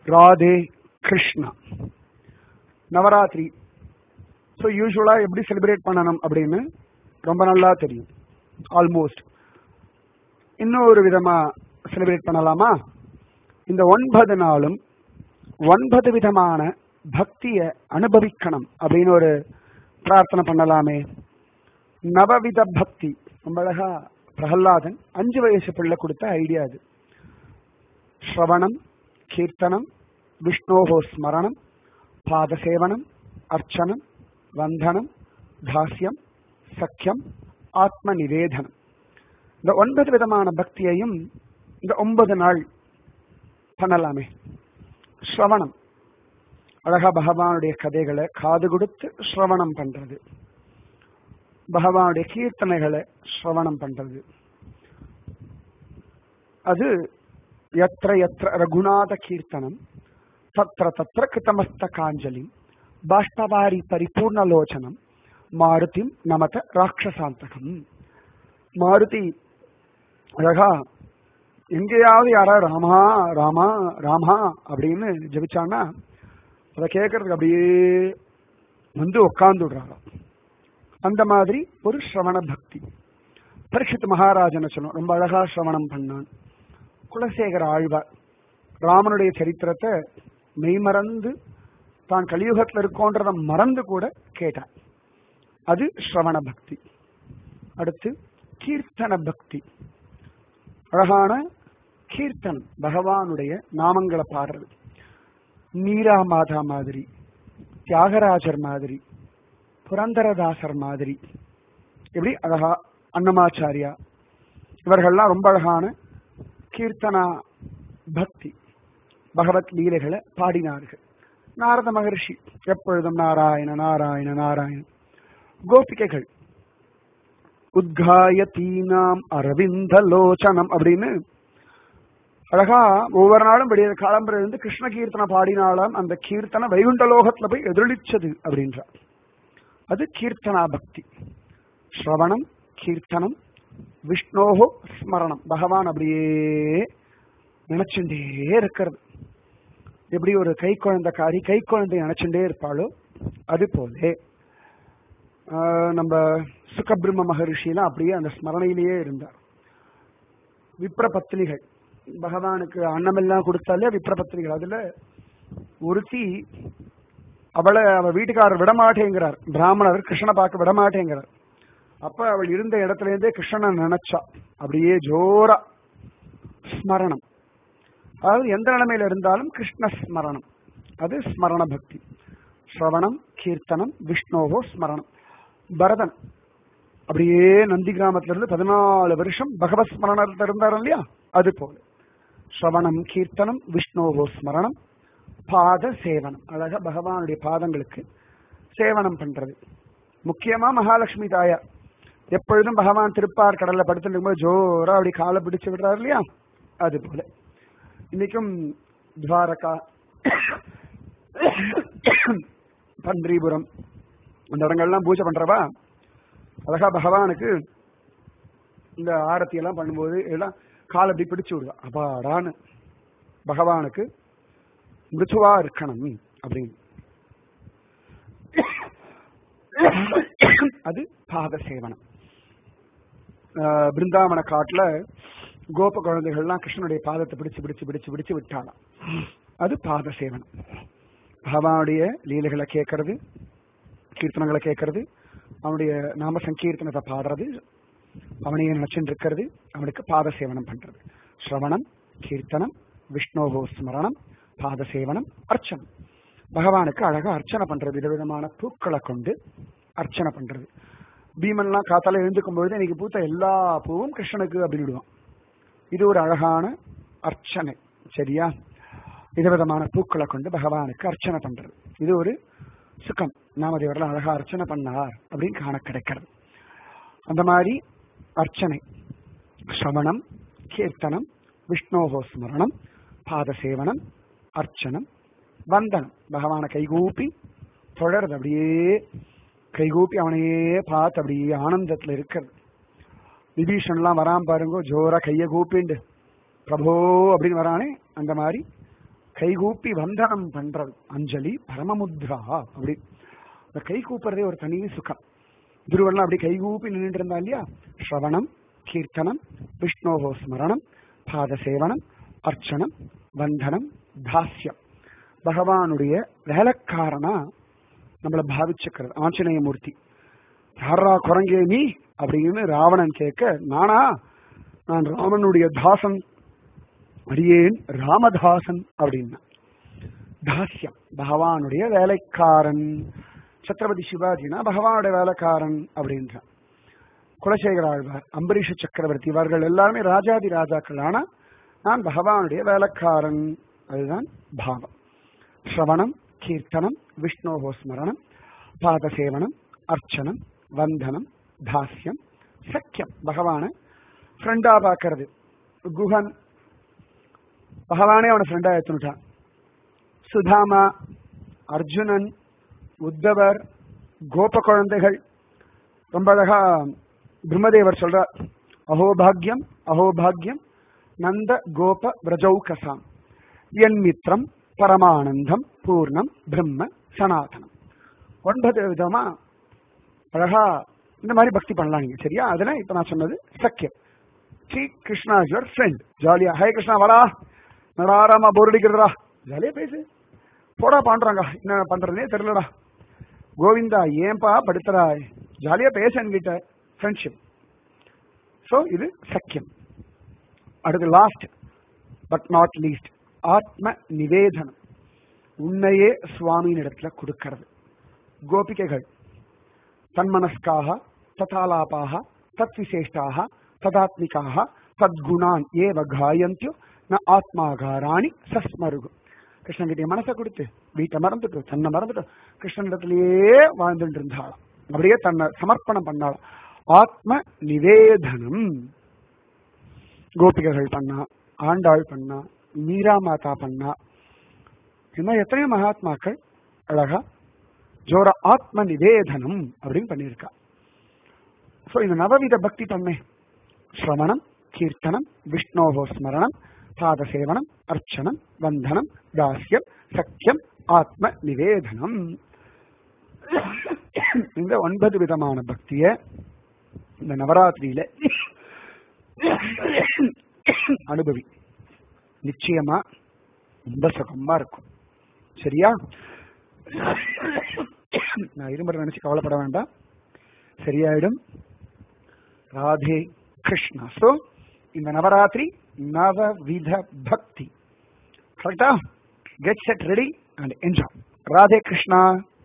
Radhe Krishna Navaratri so யூஸ்வலாக எப்படி celebrate பண்ணணும் அப்படின்னு ரொம்ப நல்லா தெரியும் ஆல்மோஸ்ட் இன்னொரு விதமாக செலிப்ரேட் பண்ணலாமா இந்த ஒன்பது நாளும் ஒன்பது விதமான பக்தியை அனுபவிக்கணும் அப்படின்னு ஒரு பிரார்த்தனை பண்ணலாமே நவவித பக்தி ரொம்ப அழகா பிரகலாதன் அஞ்சு வயசு பிள்ளை கொடுத்த ஐடியா அது ஸ்ரவணம் கீர்த்தனம் விஷ்ணோகோ ஸ்மரணம் பாதசேவனம் அர்ச்சனம் வந்தனம் தாஸ்யம் சக்கியம் ஆத்ம நிவேதனம் இந்த ஒன்பது விதமான பக்தியையும் இந்த ஒன்பது நாள் பண்ணலாமே ஸ்ரவணம் அழகா பகவானுடைய கதைகளை காது கொடுத்து ஸ்ரவணம் பண்றது பகவானுடைய கீர்த்தனைகளை ஸ்ரவணம் பண்றது அது எத்திர எத்திர ரகுநாத கீர்த்தனம் தத்திர தத்திர கிருத்தமஸ்த காஞ்சலி பாஷ்பவாரி பரிபூர்ணலோச்சனம் மாருதிம் நமத ராட்சசாந்தகம் மாருதி அழகா எங்கேயாவது யாராவது ராமா ராமா ராமா அப்படின்னு ஜபிச்சான்னா அதை கேட்கறதுக்கு அப்படியே வந்து உட்கார்ந்து விடுறாராம் அந்த மாதிரி ஒரு ஸ்ரவண பக்தி பரீட்சித் மகாராஜனை சொன்னோம் ரொம்ப அழகா ஸ்ரவணம் பண்ணான் குலசேகர ஆழ்வார் ராமனுடைய சரித்திரத்தை மெய்மறந்து தான் கலியுகத்தில் இருக்கோன்றத மறந்து கூட கேட்டான் அது ஸ்ரவண பக்தி அடுத்து கீர்த்தன பக்தி அழகான கீர்த்தனம் பகவானுடைய நாமங்களை பாடுறது மீரா மாதா மாதிரி தியாகராஜர் மாதிரி புரந்தரதாசர் மாதிரி எப்படி அழகா அன்னமாச்சாரியா இவர்கள்லாம் ரொம்ப அழகான கீர்த்தனா பக்தி பகவத் லீலைகளை பாடினார்கள் நாரத மகர்ஷி எப்பொழுதும் நாராயண நாராயண நாராயண கோபிகைகள் உத்காயத்தீனாம் அரவிந்த லோச்சனம் அப்படின்னு அழகா ஒவ்வொரு நாளும் விடிய காலம்பரை இருந்து கிருஷ்ண கீர்த்தனை பாடினாலும் அந்த கீர்த்தனை வைகுண்ட லோகத்துல போய் எதிரொலிச்சது அப்படின்றார் அது கீர்த்தனா பக்தி ஸ்ரவணம் கீர்த்தனம் விஷ்ணோகோ ஸ்மரணம் பகவான் அப்படியே நினைச்சுட்டே இருக்கிறது எப்படி ஒரு கை குழந்தைக்காரி கை குழந்தை நினைச்சுட்டே இருப்பாளோ அது போலே ஆஹ் நம்ம சுகபிரம்ம மகரிஷிலாம் அப்படியே அந்த ஸ்மரணையிலேயே இருந்தார் விப்ர பத்தினிகள் பகவானுக்கு அன்னமெல்லாம் கொடுத்தாலே விப்ர பத்தினிகள் அதுல ஒருத்தி அவளை அவ வீட்டுக்காரர் விடமாட்டேங்கிறார் பிராமணர் கிருஷ்ணனை பார்க்க விடமாட்டேங்கிறார் அப்ப அவள் இருந்த இடத்துல இருந்தே கிருஷ்ணனை நினைச்சா அப்படியே ஜோரா ஸ்மரணம் அதாவது எந்த நிலைமையில இருந்தாலும் கிருஷ்ண ஸ்மரணம் அது ஸ்மரண பக்தி ஸ்ரவணம் கீர்த்தனம் விஷ்ணோகோ ஸ்மரணம் பரதன் அப்படியே நந்தி கிராமத்துல இருந்து பதினாலு வருஷம் பகவத் ஸ்மரணத்தில் இருந்தார் இல்லையா அது போல ஸ்ரவணம் கீர்த்தனம் விஷ்ணோகோ ஸ்மரணம் பாத சேவனம் அழகா பகவானுடைய பாதங்களுக்கு சேவனம் பண்றது முக்கியமா மகாலட்சுமி தாயார் எப்பொழுதும் பகவான் திருப்பார் கடல்ல படுத்துட்டு இருக்கும்போது ஜோரா அப்படி காலை பிடிச்சு விடுறாரு இல்லையா அது போல இன்னைக்கும் துவாரகா பன்றிபுரம் அந்த இடங்கள்லாம் பூஜை பண்றவா அழகா பகவானுக்கு இந்த ஆரத்தி எல்லாம் பண்ணும்போது எல்லாம் காலை அப்படி பிடிச்சு விடுவா அப்பாடான்னு பகவானுக்கு மிருதுவா இருக்கணும் அப்படின்னு அது பாத சேவனம் ஆஹ் பிருந்தாவன காட்டுல கோப குழந்தைகள்லாம் கிருஷ்ணனுடைய பாதத்தை பிடிச்சு பிடிச்சு பிடிச்சு பிடிச்சு விட்டாளாம் அது பாத சேவனம் பகவானுடைய லீலைகளை கேட்கறது கீர்த்தனங்களை கேட்கறது அவனுடைய நாம சங்கீர்த்தனத்தை பாடுறது அவனையே நினைச்சுட்டு இருக்கிறது அவனுக்கு பாத சேவனம் பண்றது ஸ்ரவணம் கீர்த்தனம் விஷ்ணோகோ ஸ்மரணம் பாத சேவனம் அர்ச்சனம் பகவானுக்கு அழகா அர்ச்சனை பண்றது விதவிதமான பூக்களை கொண்டு அர்ச்சனை பண்றது பீமன்லாம் காத்தால எழுந்துக்கும் பொழுது இன்னைக்கு பூத்த எல்லா பூவும் கிருஷ்ணனுக்கு அப்படின்னு விடுவான் இது ஒரு அழகான அர்ச்சனை சரியா விதவிதமான பூக்களை கொண்டு பகவானுக்கு அர்ச்சனை பண்றது இது ஒரு சுகம் நாமதேவர்கள் அழகா அர்ச்சனை பண்ணார் அப்படின்னு காண கிடைக்கிறது அந்த மாதிரி அர்ச்சனை ஸ்ரவணம் கீர்த்தனம் விஷ்ணோகோ ஸ்மரணம் பாதசேவனம் அர்ச்சனம் வந்தனம் பகவானை கைகூப்பி தொடருது அப்படியே கைகூப்பி அவனையே பார்த்து அப்படியே ஆனந்தத்துல இருக்கிறது விபீஷன்லாம் வராம பாருங்க ஜோரா கைய கூப்பிண்டு பிரபோ அப்படின்னு வரானே அந்த மாதிரி கைகூப்பி வந்தனம் பண்றது அஞ்சலி பரமமுத்ரா அப்படி இந்த கை கூப்புறதே ஒரு தனி சுகம் குருவெல்லாம் அப்படி கைகூப்பி நின்றுட்டு இருந்தா இல்லையா ஸ்ரவணம் கீர்த்தனம் விஷ்ணோகோ ஸ்மரணம் பாத சேவனம் அர்ச்சனம் வந்தனம் தாஸ்யம் பகவானுடைய வேலைக்காரனா நம்மள பாவிச்சுக்கிறது ஆஞ்சநேய மூர்த்தி யாரா குரங்கே நீ அப்படின்னு ராவணன் கேட்க நானா நான் ராமனுடைய தாசன் அடியேன் ராமதாசன் அப்படின்னா தாஸ்யம் பகவானுடைய வேலைக்காரன் சத்ரபதி சிவாஜினா பகவானுடைய வேலைக்காரன் அப்படின்றான் குலசேகர ஆழ்வார் அம்பரீஷ சக்கரவர்த்தி இவர்கள் எல்லாருமே ராஜாதி ராஜாக்கள் ஆனா நான் பகவானுடைய வேலைக்காரன் அதுதான் பாவம் ஸ்ரவணம் கீர்த்தனம் விஷ்ணோகோ ஸ்மரணம் பாத சேவனம் அர்ச்சனம் வந்தனம் தாஸ்யம் சக்கியம் பகவான ஃப்ரெண்டா பார்க்கறது குஹன் பகவானே அவனை ஃப்ரெண்டா எடுத்துட்டான் சுதாமா அர்ஜுனன் உத்தவர் கோப குழந்தைகள் ரொம்ப அழகா பிரம்மதேவர் சொல்றார் அஹோபாகியம் அஹோபாகியம் நந்த கோப விரஜௌகசாம் என் மித்திரம் பரமானந்தம் பூர்ணம் பிரம்ம சனாதனம் ஒன்பது விதமா அழகா இந்த மாதிரி பக்தி பண்ணலாம் நீங்க சரியா அதுல இப்ப நான் சொன்னது சக்கியம் Sri Krishna is your friend ஜாலியா ஹே கிருஷ்ணா வாடா நடாராமா போர் அடிக்கிறதா ஜாலியா பேசு போடா பாண்டுறாங்க என்ன பண்றதுனே தெரியலடா கோவிந்தா ஏன்பா படுத்துறா ஜாலியா பேச என்கிட்ட ஃப்ரெண்ட்ஷிப் ஸோ இது சக்கியம் அடுத்து லாஸ்ட் பட் நாட் லீஸ்ட் ஆத்ம நிவேதனம் உன்னையே சுவாமியின் இடத்துல கொடுக்கிறது கோபிகைகள் தன்மனஸ்காக ததாலாபாக தத் விசேஷ்டாக ததாத்மிகாக தத்குணான் ஏவ காயந்தியோ ந ஆத்மாகாராணி சஸ்மருகு கிருஷ்ணன் மனசை கொடுத்து வீட்டை மறந்துட்டு தன்னை மறந்துட்டு கிருஷ்ணனிடத்திலேயே வாழ்ந்துட்டு இருந்தாளாம் அப்படியே தன்னை சமர்ப்பணம் பண்ணாளாம் ஆத்ம நிவேதனம் கோபிகைகள் பண்ணா ஆண்டாள் பண்ணா மீரா மாதா பண்ணா இது மாதிரி எத்தனையோ மகாத்மாக்கள் அழகா ஜோர ஆத்ம நிவேதனம் அப்படின்னு பண்ணியிருக்கா சோ இந்த நவவித பக்தி பண்ணே ஸ்ரவணம் கீர்த்தனம் விஷ்ணோகோ ஸ்மரணம் பாத சேவனம் அர்ச்சனம் வந்தனம் தாஸ்யம் சக்கியம் ஆத்ம நிவேதனம் இந்த ஒன்பது விதமான பக்திய இந்த நவராத்திரியில அனுபவி நிச்சயமா ரொம்ப சுகமா இருக்கும் சரியா நான் இருமுறை நினைச்சு கவலைப்பட வேண்டாம் சரியாயிடும் ராதே கிருஷ்ணா சோ இந்த நவராத்திரி நவவித பக்தி கரெக்டா get set ready and enjoy Radhe Krishna